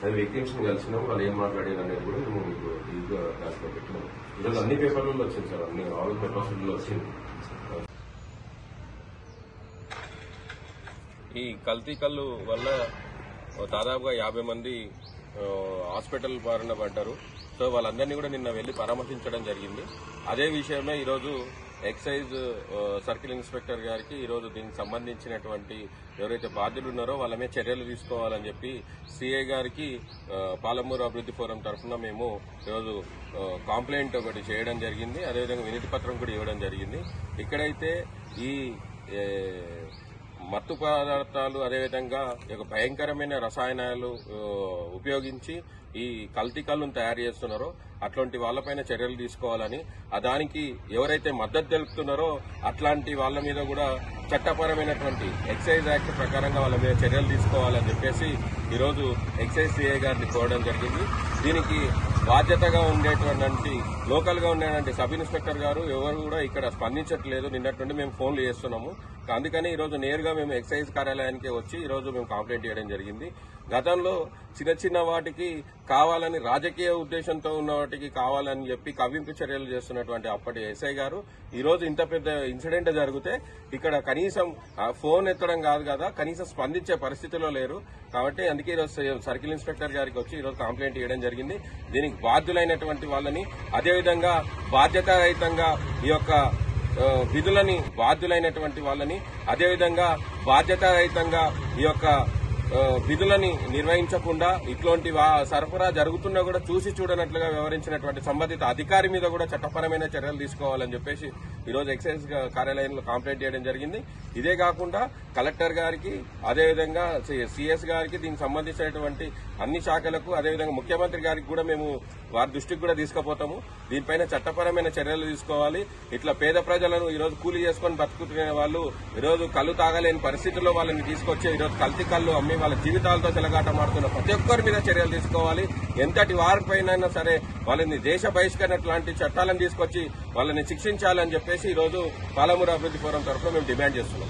అది విక్టిమ్స్ ని కలిసినాం వాళ్ళు ఏం మాట్లాడారు అనేది కూడా మేము మీకు డీప్గా క్లాస్లో పెట్టినాం ఈరోజు అన్ని పేపర్లలో వచ్చింది సార్ అన్ని ఆల్ పేపర్స్లో వచ్చింది ఈ కల్తీ కళ్ళు వల్ల దాదాపుగా యాభై మంది ఆ, హాస్పిటల్ బారిన పడ్డారు సో వాళ్ళందరినీ కూడా నిన్న వెళ్లి పరామర్శించడం జరిగింది అదే విషయమే ఈరోజు ఎక్సైజ్ ఆ, సర్కిల్ ఇన్స్పెక్టర్ గారికి ఈరోజు దీనికి సంబంధించినటువంటి ఎవరైతే బాధ్యులు ఉన్నారో వాళ్ళ మీద చర్యలు తీసుకోవాలని చెప్పి సిఐ గారికి ఆ, పాలమూరు అభివృద్ధి ఫోరం తరఫున మేము ఈరోజు ఆ, కంప్లైంట్ ఒకటి చేయడం జరిగింది అదేవిధంగా వినతి పత్రం కూడా ఇవ్వడం జరిగింది ఇక్కడైతే ఈ ఏ, మత్తు పదార్థాలు అదేవిధంగా ఈ యొక్క భయంకరమైన రసాయనాలు ఆ, ఉపయోగించి ఈ కల్తీ కళ్ళును తయారు చేస్తున్నారో అట్లాంటి వాళ్ళపైన చర్యలు తీసుకోవాలని ఆ దానికి ఎవరైతే మద్దతు తెలుపుతున్నారో అట్లాంటి వాళ్ళ మీద కూడా చట్టపరమైనటువంటి ఎక్సైజ్ యాక్ట్ ప్రకారంగా వాళ్ళ మీద చర్యలు తీసుకోవాలని చెప్పేసి ఈరోజు ఎక్సైజ్ సిఐ గారిని కోరడం జరిగింది దీనికి బాధ్యతగా ఉండేటువంటి లోకల్ గా ఉండేటువంటి సబ్ ఇన్స్పెక్టర్ గారు ఎవరు కూడా ఇక్కడ స్పందించట్లేదు నిన్నటి నుండి మేము ఫోన్లు చేస్తున్నాము అందుకని ఈ రోజు నేరుగా మేము ఎక్సైజ్ కార్యాలయానికి వచ్చి ఈ రోజు మేము కంప్లైంట్ చేయడం జరిగింది గతంలో చిన్న చిన్న వాటికి కావాలని రాజకీయ ఉద్దేశంతో ఉన్న వాటికి కావాలని చెప్పి కవ్వింపు చర్యలు చేస్తున్నటువంటి అప్పటి ఎస్ఐ గారు ఈ రోజు ఇంత పెద్ద ఇన్సిడెంట్ జరిగితే ఇక్కడ కనీసం ఆ, ఫోన్ ఎత్తడం కాదు కదా కనీసం స్పందించే పరిస్థితిలో లేరు కాబట్టి అందుకే ఈరోజు సర్కిల్ ఇన్స్పెక్టర్ గారికి వచ్చి ఈరోజు కంప్లైంట్ చేయడం జరిగింది దీనికి బాధ్యులైనటువంటి వాళ్ళని అదేవిధంగా బాధ్యతారహితంగా ఈ యొక్క ఆ, విధులని బాధ్యులైనటువంటి వాళ్ళని అదేవిధంగా బాధ్యతారహితంగా ఈ యొక్క ఆ, విధులని నిర్వహించకుండా ఇట్లాంటి వా- సరఫరా జరుగుతున్నా కూడా చూసి చూడనట్లుగా వ్యవహరించినటువంటి సంబంధిత అధికారి మీద కూడా చట్టపరమైన చర్యలు తీసుకోవాలని చెప్పేసి ఈరోజు ఎక్సైజ్ గా- కార్యాలయంలో కంప్లైంట్ చేయడం జరిగింది ఇదే కాకుండా కలెక్టర్ గారికి అదేవిధంగా సిఎస్ గారికి దీనికి సంబంధించినటువంటి అన్ని శాఖలకు అదేవిధంగా ముఖ్యమంత్రి గారికి కూడా మేము వారి దృష్టికి కూడా తీసుకుపోతాము దీనిపైన చట్టపరమైన చర్యలు తీసుకోవాలి ఇట్లా పేద ప్రజలను ఈ రోజు కూలీ చేసుకొని బతుకుతున్న వాళ్ళు ఈ రోజు కళ్ళు తాగలేని పరిస్థితుల్లో వాళ్ళని తీసుకొచ్చి ఈ రోజు కల్తీ కళ్ళు అమ్మి వాళ్ళ జీవితాలతో చెలగాటమాడుతున్న ప్రతి ఒక్కరి మీద చర్యలు తీసుకోవాలి ఎంతటి వారిపైన సరే వాళ్ళని దేశ బహిష్కరణ లాంటి చట్టాలను తీసుకొచ్చి వాళ్ళని శిక్షించాలని చెప్పేసి ఈ రోజు పాలమూరు అభివృద్ధి ఫోరం తరఫున మేము డిమాండ్ చేస్తున్నాం